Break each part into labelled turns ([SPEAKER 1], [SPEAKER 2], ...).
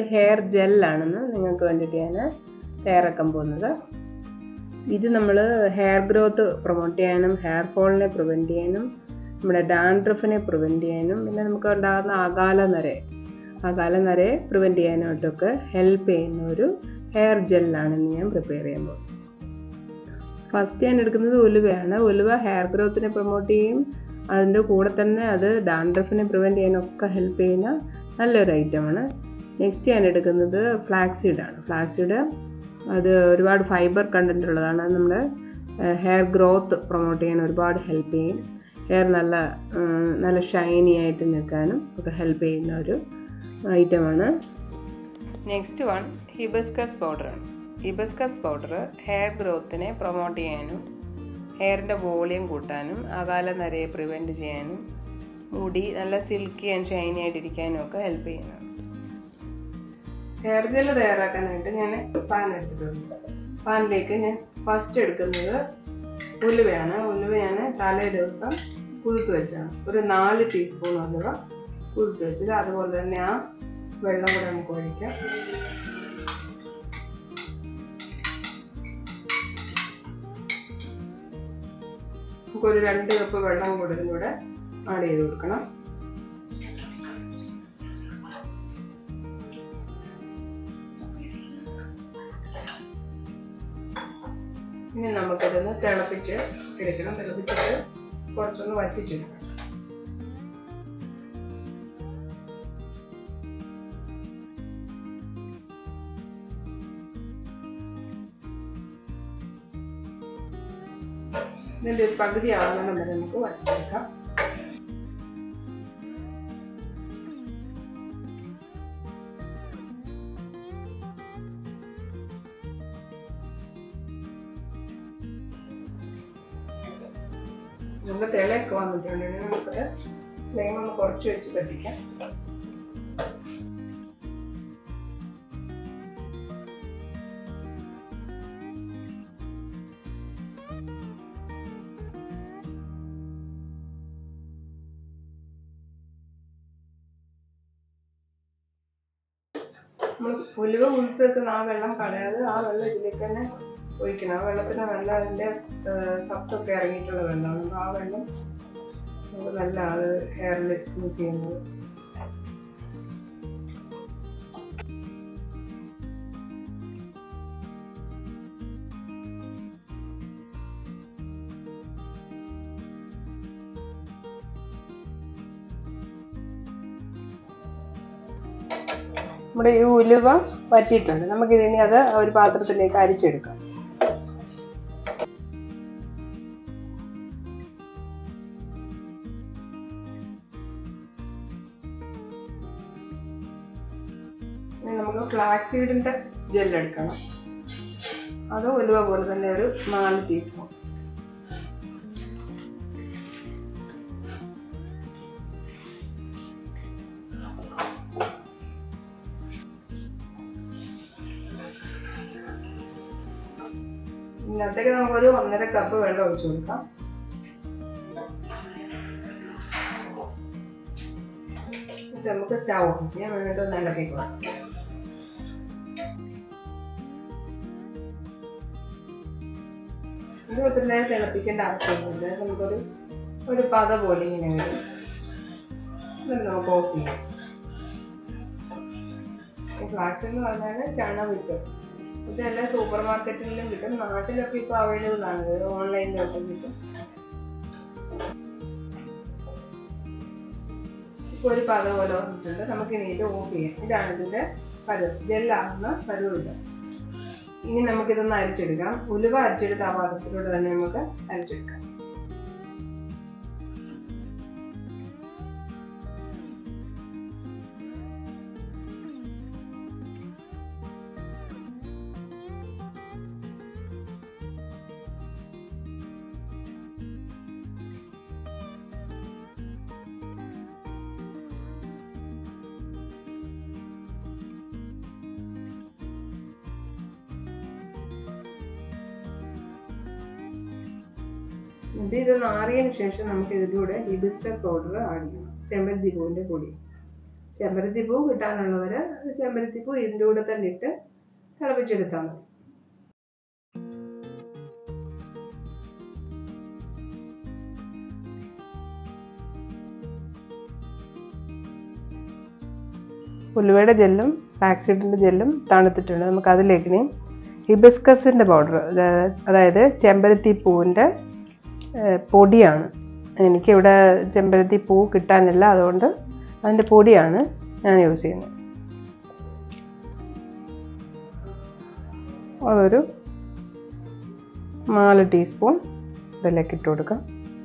[SPEAKER 1] hair ജെല്ലാണെന്ന് നിങ്ങൾക്ക് വേണ്ടിയിട്ട് ഞാൻ തയ്യാറാക്കാൻ പോകുന്നത് ഇത് നമ്മൾ ഹെയർ ഗ്രോത്ത് പ്രൊമോട്ട് ചെയ്യാനും ഹെയർ ഫോളിനെ പ്രിവെൻറ്റ് ചെയ്യാനും നമ്മുടെ ഡാൻഡ്രഫിനെ പ്രിവെൻറ്റ് ചെയ്യാനും പിന്നെ നമുക്ക് ഉണ്ടാകുന്ന അകാല നര അകാല നരയെ പ്രിവെൻറ്റ് ചെയ്യാനായിട്ടൊക്കെ ഹെൽപ്പ് ചെയ്യുന്ന ഒരു ഹെയർ ജെല്ലാണ് ഇന്ന് ഞാൻ പ്രിപ്പയർ ചെയ്യാൻ പോകുന്നത് ഫസ്റ്റ് ഞാൻ എടുക്കുന്നത് ഉലുവയാണ് ഉലുവ ഹെയർ ഗ്രോത്തിനെ പ്രൊമോട്ട് ചെയ്യും അതിൻ്റെ കൂടെ തന്നെ അത് ഡാൻഡ്രഫിനെ പ്രിവെൻറ്റ് ചെയ്യാനൊക്കെ ഹെൽപ്പ് ചെയ്യുന്ന നല്ലൊരു ഐറ്റമാണ് നെക്സ്റ്റ് ഞാൻ എടുക്കുന്നത് ഫ്ലാക്സീഡാണ് ഫ്ലാക്സീഡ് അത് ഒരുപാട് ഫൈബർ കണ്ടൻ്റ് ഉള്ളതാണ് അത് നമ്മുടെ ഹെയർ ഗ്രോത്ത് പ്രൊമോട്ട് ചെയ്യാൻ ഒരുപാട് ഹെൽപ്പ് ചെയ്യും ഹെയർ നല്ല നല്ല ഷൈനി ആയിട്ട് നിൽക്കാനും ഒക്കെ ഹെൽപ്പ് ചെയ്യുന്ന ഒരു ഐറ്റമാണ് നെക്സ്റ്റ് വൺ ഹിബസ്കസ് പൗഡറാണ് ഹിബസ്കസ് പൗഡർ ഹെയർ ഗ്രോത്തിനെ പ്രൊമോട്ട് ചെയ്യാനും ഹെയറിൻ്റെ വോളിയം കൂട്ടാനും അകാല നരയെ പ്രിവെൻറ്റ് ചെയ്യാനും മുടി നല്ല സിൽക്കി ആൻഡ് ഷൈനി ആയിട്ടിരിക്കാനും ഒക്കെ ഹെൽപ്പ് ചെയ്യുന്നു ഹെയർ ജെൽ തയ്യാറാക്കാനായിട്ട് ഞാൻ പാൻ എടുത്തിട്ടുണ്ട് പാനിലേക്ക് ഞാൻ ഫസ്റ്റ് എടുക്കുന്നത് ഉലുവയാണ് ഉലുവ ഞാൻ തലേ ദിവസം കുതിർത്ത് വെച്ചാണ് ഒരു നാല് ടീസ്പൂൺ ഉലുവ കുതിർത്ത് വെച്ചത് അതുപോലെ തന്നെ ആ വെള്ളം കൂടെ നമുക്ക് ഒഴിക്കാം നമുക്കൊരു രണ്ട് കപ്പ് വെള്ളം കൂടെ കൂടെ ആഡ് ചെയ്ത് കൊടുക്കണം ഇനി നമുക്കിതൊന്ന് തിളപ്പിച്ച് എടുക്കണം തിളപ്പിച്ചിട്ട് കുറച്ചൊന്ന് വറ്റിച്ചെടുക്കണം ഇതിൻ്റെ ഒരു പകുതി ആവുന്ന വരെ നമുക്ക് വറ്റിച്ചെടുക്കാം നമുക്ക് തിളയൊക്കെ വന്നിട്ടുണ്ട് ഇനി നമുക്കത് ഫ്ലെയിം ഒന്ന് കുറച്ച് വെച്ച് പറ്റിക്കാം നമ്മൾ ഉലുവ ഉളുത്ത് വെക്കുന്ന ആ വെള്ളം കളയാതെ ആ വെള്ളം ഇതിലേക്ക് തന്നെ ഒഴിക്കണം ആ വെള്ളത്തിന് നല്ല അതിൻ്റെ സത്തൊക്കെ ഇറങ്ങിയിട്ടുള്ള വെള്ളമാണ് അപ്പോൾ ആ വെള്ളം നമുക്ക് നല്ല അത് ഹെയറിൽ യൂസ് ചെയ്യുന്നത് നമ്മുടെ ഈ ഉലുവ വറ്റിയിട്ടുണ്ട് നമുക്കിതിനി അത് ഒരു പാത്രത്തിലേക്ക് അരിച്ചെടുക്കാം ഇനി നമുക്ക് ഫ്ലാക്സ് സീഡിൻ്റെ ജെല്ലെടുക്കണം അത് ഉലുവ പോലെ തന്നെ ഒരു നാല് ടീസ്പൂൺ ഇതിനകത്തേക്ക് നമുക്കൊരു ഒന്നര കപ്പ് വെള്ളം ഒഴിച്ചു കൊടുക്കാം എന്നിട്ട് നമുക്ക് സ്റ്റൗ ഓൺ ചെയ്യാം എന്നിട്ട് ഒന്ന് ഇളക്കി കൊടുക്കാം ഇത് ഒത്തിരി നേരം തിളപ്പിക്കേണ്ട ആവശ്യമൊന്നുമില്ല നമുക്കൊരു ഒരു പത പോലെ ഇങ്ങനെ വരും എന്നിട്ട് നമുക്ക് ഓഫ് ചെയ്യാം ഫ്ലാക്സ് എന്ന് പറഞ്ഞാൽ ചണ വിത്ത് ഇതെല്ലാം സൂപ്പർ മാർക്കറ്റിലും കിട്ടും നാട്ടിലൊക്കെ ഇപ്പോൾ അവൈലബിൾ ആണ് ഓൺലൈനിലൊക്കെ കിട്ടും ഇപ്പോൾ ഒരു പത പോലെ വന്നിട്ടുണ്ട് നമുക്ക് ഇനി ഇത് ഓഫ് ചെയ്യാം ഇതാണ് ഇതിൻ്റെ പരുവ് ജെല്ലാകുന്ന പരുവില്ല ഇനി നമുക്കിതൊന്ന് അരിച്ചെടുക്കാം ഉലുവ അരിച്ചെടുത്ത് ആ പാത്രത്തിലൂടെ തന്നെ നമുക്ക് അരിച്ചെടുക്കാം എന്നിട്ട് ഇത് നാറിയതിന് ശേഷം നമുക്ക് ഇതിലൂടെ ഹിബിസ്കസ് പൗഡർ ആഡ് ചെയ്യണം ചെമ്പരത്തി പൂവിൻ്റെ പൊടി ചെമ്പരത്തിപ്പൂ കിട്ടാനുള്ളവർ ചെമ്പരത്തിപ്പൂ ഇതിൻ്റെ കൂടെ തന്നെ ഇട്ട് തിളപ്പിച്ചെടുത്താൽ മതി ഉലുവയുടെ ജെല്ലും ഫ്ലാക്സീഡിൻ്റെ ജെല്ലും തണുത്തിട്ടുണ്ട് നമുക്ക് അതിലേക്ക് ഇനി ഹിബിസ്കസിൻ്റെ പൗഡർ അതായത് ചെമ്പരത്തി പൂവിൻ്റെ പൊടിയാണ് എനിക്കിവിടെ ചെമ്പരത്തി പൂ കിട്ടാനില്ല അതുകൊണ്ട് അതിൻ്റെ പൊടിയാണ് ഞാൻ യൂസ് ചെയ്യുന്നത് അതൊരു നാല് ടീസ്പൂൺ ഇതിലേക്ക് ഇട്ട് കൊടുക്കാം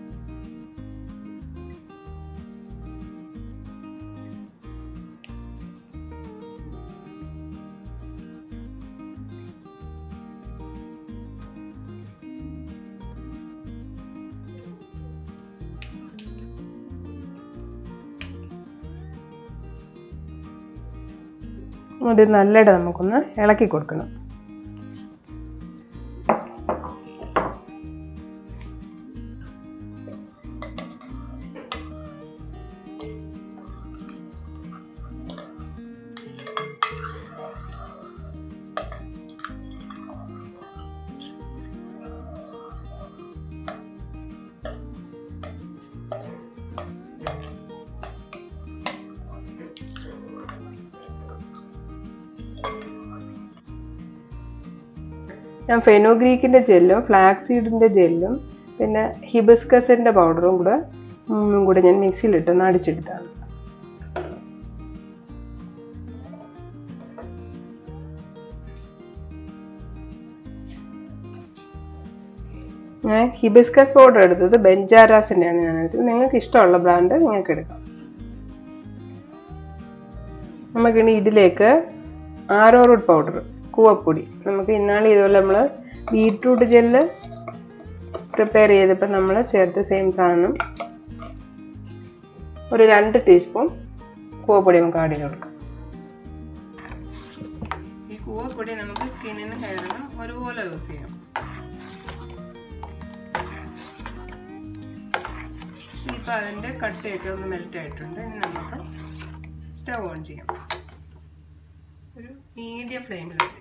[SPEAKER 1] ഒരു നല്ലയിടെ നമുക്കൊന്ന് ഇളക്കി കൊടുക്കണം ഞാൻ ഫെനോഗ്രീക്കിൻ്റെ ജെല്ലും ഫ്ലാക്സ് സീഡിൻ്റെ ജെല്ലും പിന്നെ ഹിബിസ്കസിൻ്റെ പൗഡറും കൂടെ മൂന്നും കൂടെ ഞാൻ മിക്സിയിലിട്ടൊന്ന് അടിച്ചെടുത്താണ് ഞാൻ ഹിബിസ്കസ് പൗഡർ എടുത്തത് ബെഞ്ചാരാസിൻ്റെയാണ് ഞാൻ എടുത്തത് നിങ്ങൾക്ക് ഇഷ്ടമുള്ള ബ്രാൻഡ് നിങ്ങൾക്ക് എടുക്കാം നമുക്കിനി ഇതിലേക്ക് ആരോ റൂട്ട് പൗഡർ കൂവപ്പൊടി നമുക്ക് ഇന്നാളെ ഇതുപോലെ നമ്മൾ ബീട്രൂട്ട് ജെല്ല് പ്രിപ്പയർ ചെയ്തപ്പോൾ നമ്മൾ ചേർത്ത സെയിം സാധനം ഒരു രണ്ട് ടീസ്പൂൺ കൂവപ്പൊടി നമുക്ക് ആഡ് ചെയ്ത് കൊടുക്കാം ഈ കൂവപ്പൊടി നമുക്ക് സ്കിന്നിനും ഹെയറിനും ഒരുപോലെ യൂസ് ചെയ്യാം ഇപ്പം അതിൻ്റെ കട്ടയൊക്കെ ഒന്ന് മെൽറ്റ് ആയിട്ടുണ്ട് ഇനി നമുക്ക് സ്റ്റവ് ഓൺ ചെയ്യാം ഒരു മീഡിയം ഫ്ലെയിമിലിട്ട്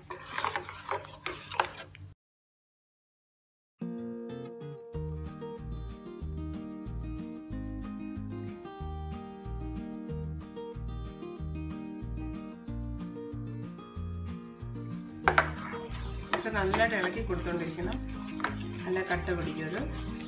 [SPEAKER 1] ഇതൊക്കെ നല്ലതായിട്ട് ഇളക്കി കൊടുത്തോണ്ടിരിക്കണം നല്ല കട്ട പിടിക്കരുത്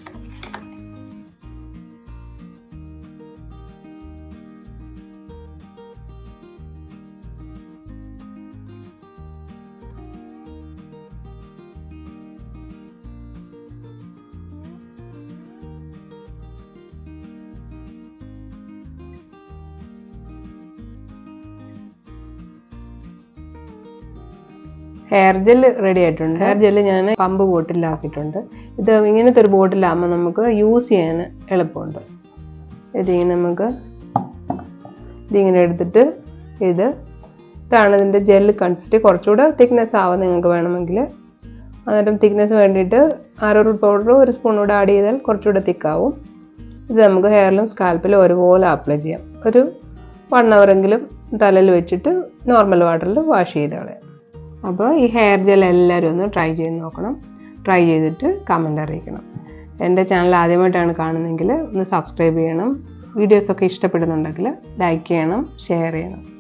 [SPEAKER 1] ഹെയർ ജെൽ റെഡി ആയിട്ടുണ്ട് ഹെയർ ജെല്ല് ഞാൻ പമ്പ് ബോട്ടിലാക്കിയിട്ടുണ്ട് ഇത് ഇങ്ങനത്തെ ഒരു ബോട്ടിലാകുമ്പോൾ നമുക്ക് യൂസ് ചെയ്യാൻ എളുപ്പമുണ്ട് ഇതിങ്ങനെ നമുക്ക് ഇതിങ്ങനെ എടുത്തിട്ട് ഇത് ഇതാണ് ഇതിൻ്റെ ജെല്ല് കൺസിസ്റ്റ് കുറച്ചുകൂടെ തിക്നെസ് ആവാൻ നിങ്ങൾക്ക് വേണമെങ്കിൽ അന്നേരം തിക്നെസ് വേണ്ടിയിട്ട് ആരോറൂട്ട് പൗഡർ ഒരു സ്പൂൺ കൂടെ ആഡ് ചെയ്താൽ കുറച്ചുകൂടെ തിക്കാവും ഇത് നമുക്ക് ഹെയറിലും സ്കാൽപ്പിലും ഒരുപോലെ അപ്ലൈ ചെയ്യാം ഒരു വൺ അവറെങ്കിലും തലയിൽ വെച്ചിട്ട് നോർമൽ വാട്ടറിൽ വാഷ് ചെയ്ത് കളയാം അപ്പോൾ ഈ ഹെയർ ജെൽ എല്ലാവരും ഒന്ന് ട്രൈ ചെയ്ത് നോക്കണം ട്രൈ ചെയ്തിട്ട് കമൻ്റ് അറിയിക്കണം എൻ്റെ ചാനൽ ആദ്യമായിട്ടാണ് കാണുന്നതെങ്കിൽ ഒന്ന് സബ്സ്ക്രൈബ് ചെയ്യണം വീഡിയോസൊക്കെ ഇഷ്ടപ്പെടുന്നുണ്ടെങ്കിൽ ലൈക്ക് ചെയ്യണം ഷെയർ ചെയ്യണം